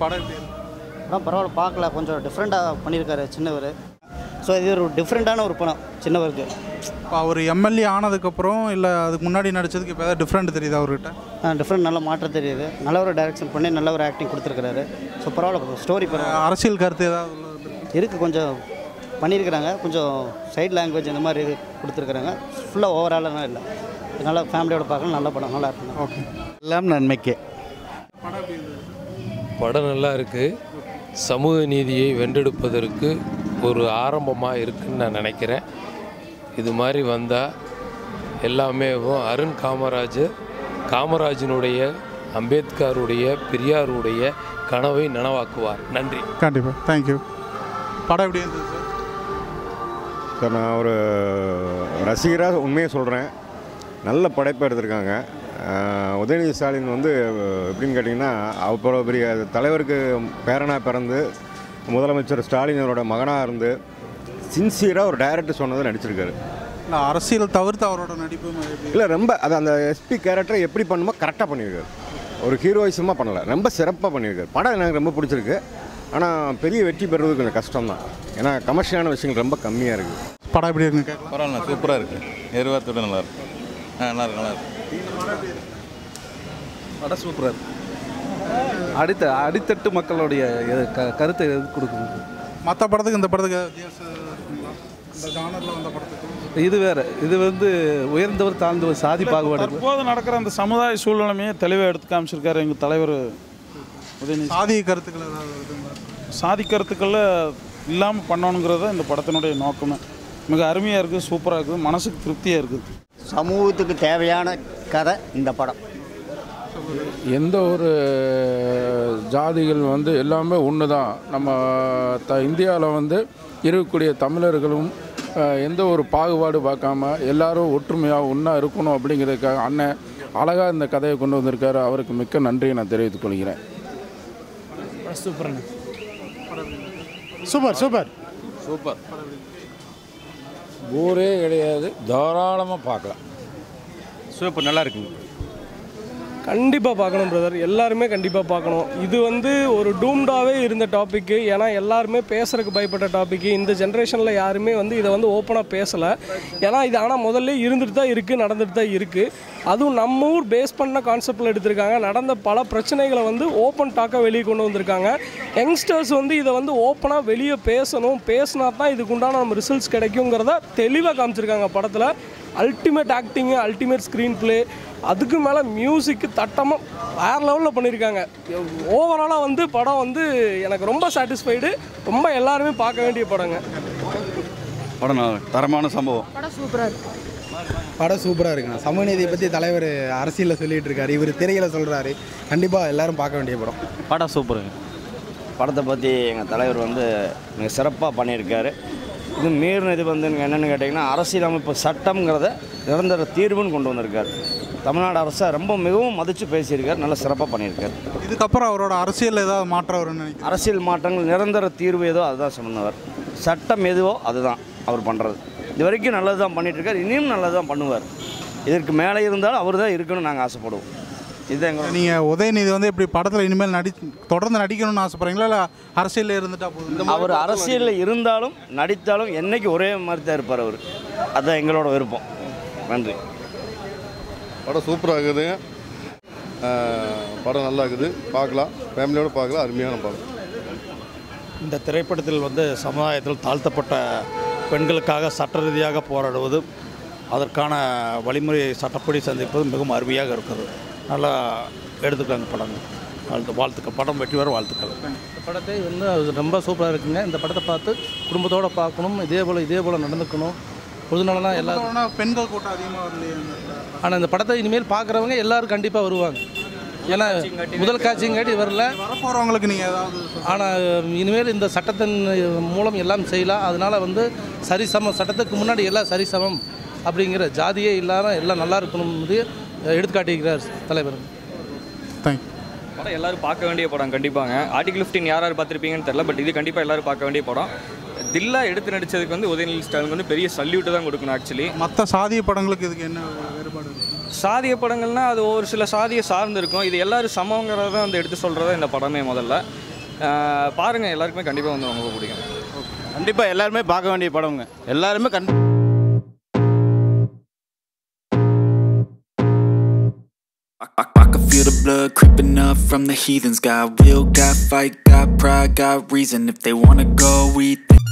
படம் எப்படி இருக்கு படம் பரவாயில்ல பார்க்கல கொஞ்சம் டிஃப்ரெண்ட்டாக பண்ணியிருக்காரு சின்னவர் ஸோ இது ஒரு டிஃப்ரெண்ட்டான ஒரு படம் சின்னவருக்கு இப்போ அவர் எம்எல்ஏ ஆனதுக்கப்புறம் இல்லை அதுக்கு முன்னாடி நடிச்சதுக்கு இப்போ ஏதாவது டிஃப்ரெண்ட் தெரியுதா அவர்கிட்ட டிஃப்ரெண்ட் நல்ல மாற்றம் தெரியுது நல்ல ஒரு டைரக்ஷன் பண்ணி நல்ல ஒரு ஆக்டிங் கொடுத்துருக்காரு ஸோ பரவாயில்ல ஸ்டோரி பரவாயில்ல அரசியல் கருத்து ஏதாவது உள்ள வந்திருக்கு? இருக்குது கொஞ்சம் பண்ணியிருக்கிறாங்க கொஞ்சம் சைட் லாங்குவேஜ் இந்த மாதிரி இது கொடுத்துருக்குறாங்க ஃபுல்லாக ஓவராலாக இல்லை நல்லா ஃபேமிலியோட பார்க்கலாம் நல்ல படம் நல்லா இருக்குங்க ஓகே எல்லாம் நன்மைக்கே படம் எப்படி இருந்தது படம் நல்லா இருக்குது சமூக நீதியை வென்றெடுப்பதற்கு ஒரு ஆரம்பமாக இருக்குன்னு நான் நினைக்கிறேன் இது மாதிரி வந்தால் எல்லாமே அருண் காமராஜர் காமராஜனுடைய அம்பேத்கருடைய பெரியாருடைய கனவை நனவாக்குவார் நன்றி கண்டிப்பாக தேங்க்யூ படம் எப்படி இருந்தது சார் சார் நான் ஒரு ரசிகராக உண்மையை சொல்கிறேன் நல்ல படைப்பு எடுத்திருக்காங்க ஆஹ் உதயநிதி ஸ்டாலின் வந்து எப்படின்னு கேட்டிங்கன்னா அவ்வளோ பெரிய தலைவருக்கு பேரனாக பிறந்து முதலமைச்சர் ஸ்டாலின் அவரோட மகனாக இருந்து சின்சியராக ஒரு டைரக்டர் சொன்னதை நடிச்சிருக்காரு இல்லை அரசியல் தவிர்த்து அவரோட நடிப்பு எப்படி இல்லை ரொம்ப அது அந்த எஸ்பி கேரக்டரை எப்படி பண்ணுமோ கரெக்டாக பண்ணியிருக்காரு ஒரு ஹீரோயிசமாக பண்ணலை ரொம்ப சிறப்பாக பண்ணியிருக்காரு படம் எனக்கு ரொம்ப பிடிச்சிருக்கு ஆனால் பெரிய வெற்றி பெறுவது கொஞ்சம் கஷ்டம் தான் ஏன்னா கமர்ஷியலான விஷயங்கள் ரொம்ப கம்மியாக இருக்குது படம் எப்படி இருக்குன்னு கேட்கலாம் பரவாயில்ல சூப்பராக இருக்குது எதிர்பார்த்தோட நல்லா இருக்கு ஆ நல்லா இருக்கு நல்லா இருக்கு படம் சூப்பராக இருக்கு அடித்த அடித்தட்டு மக்களுடைய இது- க- கருத்தை எது கொடுக்குது மற்ற படத்துக்கு இந்த படத்துக்கு வித்தியாசம் இருக்குங்களா? இந்த ஜானரில் வந்த படத்துக்கு இது வேற இது வந்து உயர்ந்தவர் தாழ்ந்தவர் சாதி பாகுபாடு இல்லை. தற்போது நடக்கிற அந்த சமுதாய சூழ்நிலைமையே தெளிவாக எடுத்து காமிச்சிருக்காரு எங்கள் தலைவர் உதயநிதி சாதிய கருத்துக்கள் ஏதாவது வருதுங்களா சாதி கருத்துக்களில் இல்லாமல் பண்ணணுங்கிறது இந்த படத்தினுடைய நோக்கமே மிக அருமையாக இருக்குது சூப்பராக இருக்குது மனசுக்கு திருப்தியாக இருக்குது சமூகத்துக்கு தேவையான கதை இந்த படம் எந்த ஒரு ஜாதிகள் வந்து எல்லாமே ஒன்று தான் நம்ம த இந்தியாவில் வந்து இருக்கக்கூடிய தமிழர்களும் அஹ், எந்த ஒரு பாகுபாடு பார்க்காம எல்லாரும் ஒற்றுமையாக ஒன்றா இருக்கணும் அப்படிங்கிறதுக்காக அண்ணன் அழகாக இந்த கதையை கொண்டு வந்திருக்காரு அவருக்கு மிக்க நன்றியை நான் தெரிவித்துக் கொள்கிறேன் சூப்பர் சூப்பர் சூப்பர் ஊரே கிடையாது தாராளமாக பார்க்கலாம் சூப்பர் நல்லா இருக்குங்க கண்டிப்பாக பார்க்கணும் பிரதர் எல்லாருமே கண்டிப்பாக பார்க்கணும் இது வந்து ஒரு டூம்டாவே இருந்த டாப்பிக்கு ஏன்னா எல்லாருமே பேசுறதுக்கு பயப்பட்ட டாப்பிக்கு இந்த ஜென்ரேஷனில் யாருமே வந்து இதை வந்து ஓப்பனாக பேசலை ஏன்னா இது ஆனால் முதல்ல இருந்துட்டு தான் இருக்குது நடந்துட்டு தான் இருக்குது அதுவும் நம்ம ஊர் பேஸ் பண்ண கான்செப்டில் எடுத்திருக்காங்க நடந்த பல பிரச்சனைகளை வந்து ஓப்பன் டாக்காக வெளியே கொண்டு வந்திருக்காங்க யங்ஸ்டர்ஸ் வந்து இதை வந்து ஓப்பனாக வெளியே பேசணும் பேசினா தான் இதுக்குண்டான நம்ம ரிசல்ட்ஸ் கிடைக்குங்கிறத தெளிவாக காமிச்சிருக்காங்க படத்தில் ultimate acting ultimate screenplay அதுக்கு மேலே மியூசிக்கு தட்டமாக வேறு லெவலில் பண்ணியிருக்காங்க ஓவராலாக வந்து படம் வந்து எனக்கு ரொம்ப சாட்டிஸ்ஃபைடு ரொம்ப எல்லாருமே பார்க்க வேண்டிய படங்க படம் நல்லா இருக்கு. தரமான சம்பவம் படம் சூப்பராக இருக்கு படம் சூப்பராக இருக்குண்ணா சமூக நீதியை பற்றி தலைவர் அரசியலில் சொல்லிட்டு இருக்காரு இவர் திரையில சொல்கிறாரு கண்டிப்பாக எல்லாரும் பார்க்க வேண்டிய படம் படம் சூப்பருங்க படத்தை பற்றி எங்கள் தலைவர் வந்து மிக சிறப்பாக பண்ணியிருக்காரு இது மீறினது வந்து என்னென்னு கேட்டிங்கன்னா அரசியலமைப்பு சட்டம்ங்கிறத நிரந்தர தீர்வுன்னு கொண்டு வந்திருக்காரு தமிழ்நாடு அரசை ரொம்ப மிகவும் மதித்து பேசியிருக்காரு நல்லா சிறப்பாக பண்ணியிருக்காரு இதுக்கப்புறம் அவரோட அரசியல் ஏதாவது மாற்றம் வரும்னு நினைக்கிறேன் அரசியல் மாற்றங்கள் நிரந்தர தீர்வு ஏதோ அதுதான் சொன்னவர் சட்டம் எதுவோ அதுதான் அவர் பண்ணுறது இது வரைக்கும் நல்லது தான் பண்ணிகிட்ருக்கார் இனியும் நல்லது தான் பண்ணுவார் இதற்கு மேலே இருந்தாலும் அவர் தான் இருக்கணும்னு நாங்கள் ஆசைப்படுவோம் இதுதான் எங்களோட நீங்கள் உதயநிதி வந்து இப்படி படத்தில் இனிமேல் நடி தொடர்ந்து நடிக்கணும்னு ஆசைப்படுறீங்களா இல்லை அரசியலில் இருந்துட்டா போதும் அவர் அரசியலில் இருந்தாலும் நடித்தாலும் என்னைக்கு ஒரே மாதிரி தான் இருப்பார் அவர் அதுதான் எங்களோட விருப்பம் நன்றி படம் சூப்பராக இருக்குது படம் நல்லா இருக்குது பார்க்கலாம் ஃபேமிலியோடு பார்க்கலாம் அருமையான படம் இந்த திரைப்படத்தில் வந்து சமுதாயத்தில் தாழ்த்தப்பட்ட பெண்களுக்காக சட்ட ரீதியாக போராடுவது அதற்கான வழிமுறையை சட்டப்படி சந்திப்பது மிகவும் அருமையாக இருக்குது நல்லா எடுத்துக்காங்க படம் வாழ்த்து வாழ்த்துக்கள் படம் வெற்றி வர வாழ்த்துக்கள் இந்த படத்தை வந்து அது ரொம்ப சூப்பராக இருக்குங்க இந்த படத்தை பார்த்து குடும்பத்தோடு பார்க்கணும் இதே போல் இதே போல் நடந்துக்கணும் பொதுநலனா எல்லாரும் ஆனா பெண்கள் கூட்டம் அதிகமாக வரலையே ஆனால் இந்த படத்தை இனிமேல் பார்க்குறவங்க எல்லாரும் கண்டிப்பாக வருவாங்க ஏன்னா முதல் காட்சிங்காட்டி வரல வரப்போகிறவங்களுக்கு நீங்கள் ஏதாவது ஆனால் இனிமேல் இந்த சட்டத்தின் மூலம் எல்லாம் செய்யலாம் அதனால் வந்து சரிசமம் சட்டத்துக்கு முன்னாடி எல்லாம் சரிசமம் அப்படிங்கிற ஜாதியே இல்லாமல் எல்லாம் நல்லா இருக்கணும் எடுத்துக்காட்டியிருக்கிறார் தலைவர் தேங்க்யூ படம் எல்லாரும் பார்க்க வேண்டிய படம் கண்டிப்பாங்க ஆர்டிகல் ஃபிஃப்டின் யார் யார் பார்த்துருப்பீங்கன்னு தெரியல பட் இது கண்டிப்பாக எல்லாரும் பார்க்க வேண்டிய படம் தில்லா எடுத்து நடிச்சதுக்கு வந்து உதயநிதி ஸ்டாலினுக்கு வந்து பெரிய சல்யூட் தான் கொடுக்கணும் ஆக்சுவலி மற்ற சாதிய படங்களுக்கு இதுக்கு என்ன வேறுபாடு இருக்கு சாதிய படங்கள்னா அது ஒரு சில சாதியை சார்ந்து இருக்கும் இது எல்லாரும் சமங்கிறத வந்து எடுத்து சொல்கிறத இந்த படமே முதல்ல பாருங்கள் எல்லாருக்குமே கண்டிப்பாக வந்து ரொம்ப பிடிக்கும் கண்டிப்பாக எல்லாருமே பார்க்க வேண்டிய படம்ங்க எல்லாருமே கண் I can feel the blood creeping up from the heathens. Got will, got fight, got pride, got reason. If they wanna go, we think.